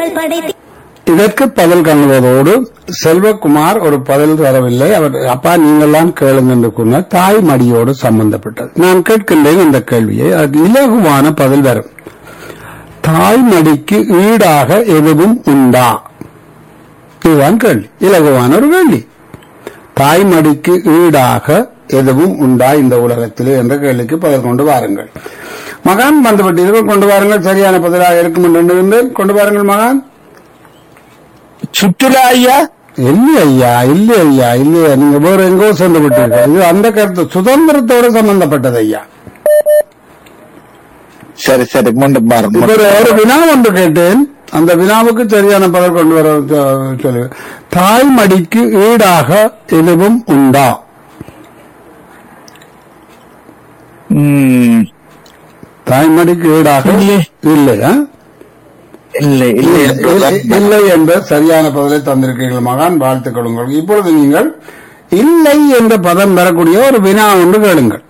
உலகங்கள் படைத்து இதற்கு பதில் காணுவதோடு செல்வகுமார் ஒரு பதில் தரவில்லை அவர் அப்பா நீங்கள்லாம் கேளுங்க என்று கூறினார் தாய் மடியோடு சம்பந்தப்பட்டது நான் கேட்கின்றேன் இந்த கேள்வியை அது இலகுவான பதில் வரும் தாய் மடிக்கு ஈடாக எதுவும் உண்டா இதுதான் கேள்வி இலகுவான ஒரு கேள்வி தாய் மடிக்கு ஈடாக எதுவும் உண்டா இந்த உலகத்திலே என்ற கேள்விக்கு பதில் கொண்டு வாருங்கள் மகான் வந்துவிட்டீர்கள் கொண்டு வாருங்கள் சரியான பதிலாக இருக்கும் என்று எண்ணுகின்றேன் கொண்டு வாருங்கள் மகான் சுற்றுலா ஐயா இல்லை ஐயா இல்லை ஐயா இல்லையா நீங்க வேற எங்கோ சென்று விட்டீர்கள் இது அந்த கருத்து சுதந்திரத்தோடு சம்பந்தப்பட்டது ஐயா சரி சரி மீண்டும் பாருங்க இப்ப ஒரு ஒரு வினா ஒன்று கேட்டேன் அந்த வினாவுக்கு சரியான பதில் கொண்டு வர சொ- சொல்லு தாய்மடிக்கு ஈடாக எதுவும் உண்டா ம், தாய்மடிக்கு ஈடாக இல்லை. இல்லை ஆ? இல்லை இல்லை இல்லை இல்லை என்ற சரியான பதிலை தந்திருக்கீர்கள் மகான் வாழ்த்துக்கள் உங்களுக்கு இப்பொழுது நீங்கள் இல்லை என்ற பதம் பெறக்கூடிய ஒரு வினா ஒன்று கேளுங்கள்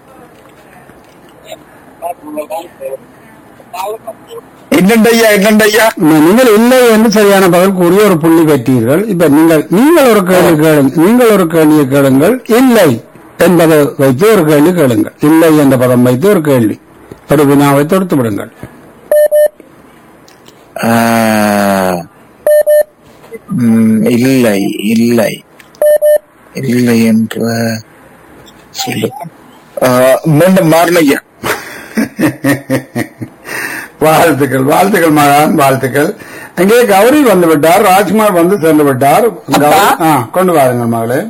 என்னண்டு ஐயா என்னண்டு ஐயா நீங்கள் இல்லை என்று சரியான பதில் கூறி ஒரு புள்ளி பெற்றீர்கள் இப்ப நீங்கள் நீங்கள் ஒரு கேள்வி கேளுங்கள் நீங்கள் ஒரு கேள்வியை கேளுங்கள் இல்லை என்பதை வைத்து ஒரு கேள்வி கேளுங்கள் இல்லை என்ற பதம் வைத்து ஒரு கேள்வி ஒரு வினாவை தொடுத்து விடுங்கள் ஆ, ம், இல்லை இல்லை இல்லை என்று சொல்லு ஆ, மீண்டும் மாறணும் ஐயா வாழ்த்துக்கள் வாழ்த்துக்கள் மகான் வாழ்த்துக்கள் அங்கே கௌரி வந்து விட்டார் ராஜ்குமார் வந்து சென்று விட்டார் கௌரி- ஆ, கொண்டு வாருங்கள் மகளே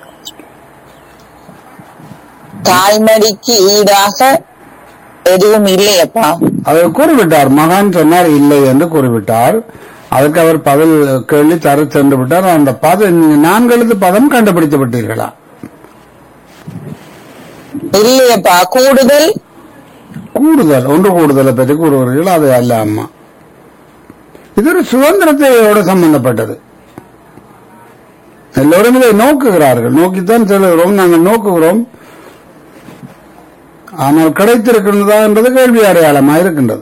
தாய்மடிக்கு ஈடாக எதுவும் இல்லையப்பா அவர் கூறிவிட்டார் மகான் சொன்னார் இல்லை என்று கூறிவிட்டார் அதுக்கு அவர் பதில் கேள்வி தர சென்று விட்டார் அந்த பதம் நீங்க நான்கு எழுத்து பதம் கண்டுபிடித்து விட்டீர்களா இல்லையப்பா கூடுதல் கூடுதல் ஒன்று கூடுதலை பற்றி கூறுகிறீர்கள் அது அல்ல அம்மா இது ஒரு சுதந்திரத்தையோடு சம்பந்தப்பட்டது எல்லோரும் இதை நோக்குகிறார்கள் நோக்கித்தான் செல்கிறோம் நாங்கள் நோக்குகிறோம் ஆனால் கிடைத்திருக்கின்றதா என்பது கேள்வி அடையாளமாக இருக்கின்றது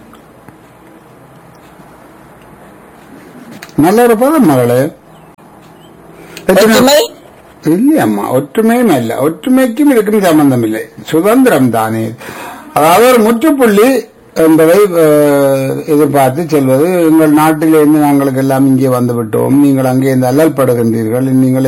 நல்ல ஒரு பதம் மகளே எத்தனை- ஒற்றுமை இல்லையம்மா ஒற்றுமையும் இல்ல ஒற்றுமைக்கும் இதுக்கும் சம்பந்தம் இல்லை சுதந்திரம் தானே அதாவது ஒரு முற்றுப்புள்ளி என்பதை அஹ், எதிர்பார்த்து செல்வது எங்கள் நாட்டிலிருந்து நாங்களுக்கு எல்லாம் இங்கே வந்து விட்டோம் நீங்கள் அங்கே இந்த அல்லல்படுகின்றீர்கள் நீங்கள்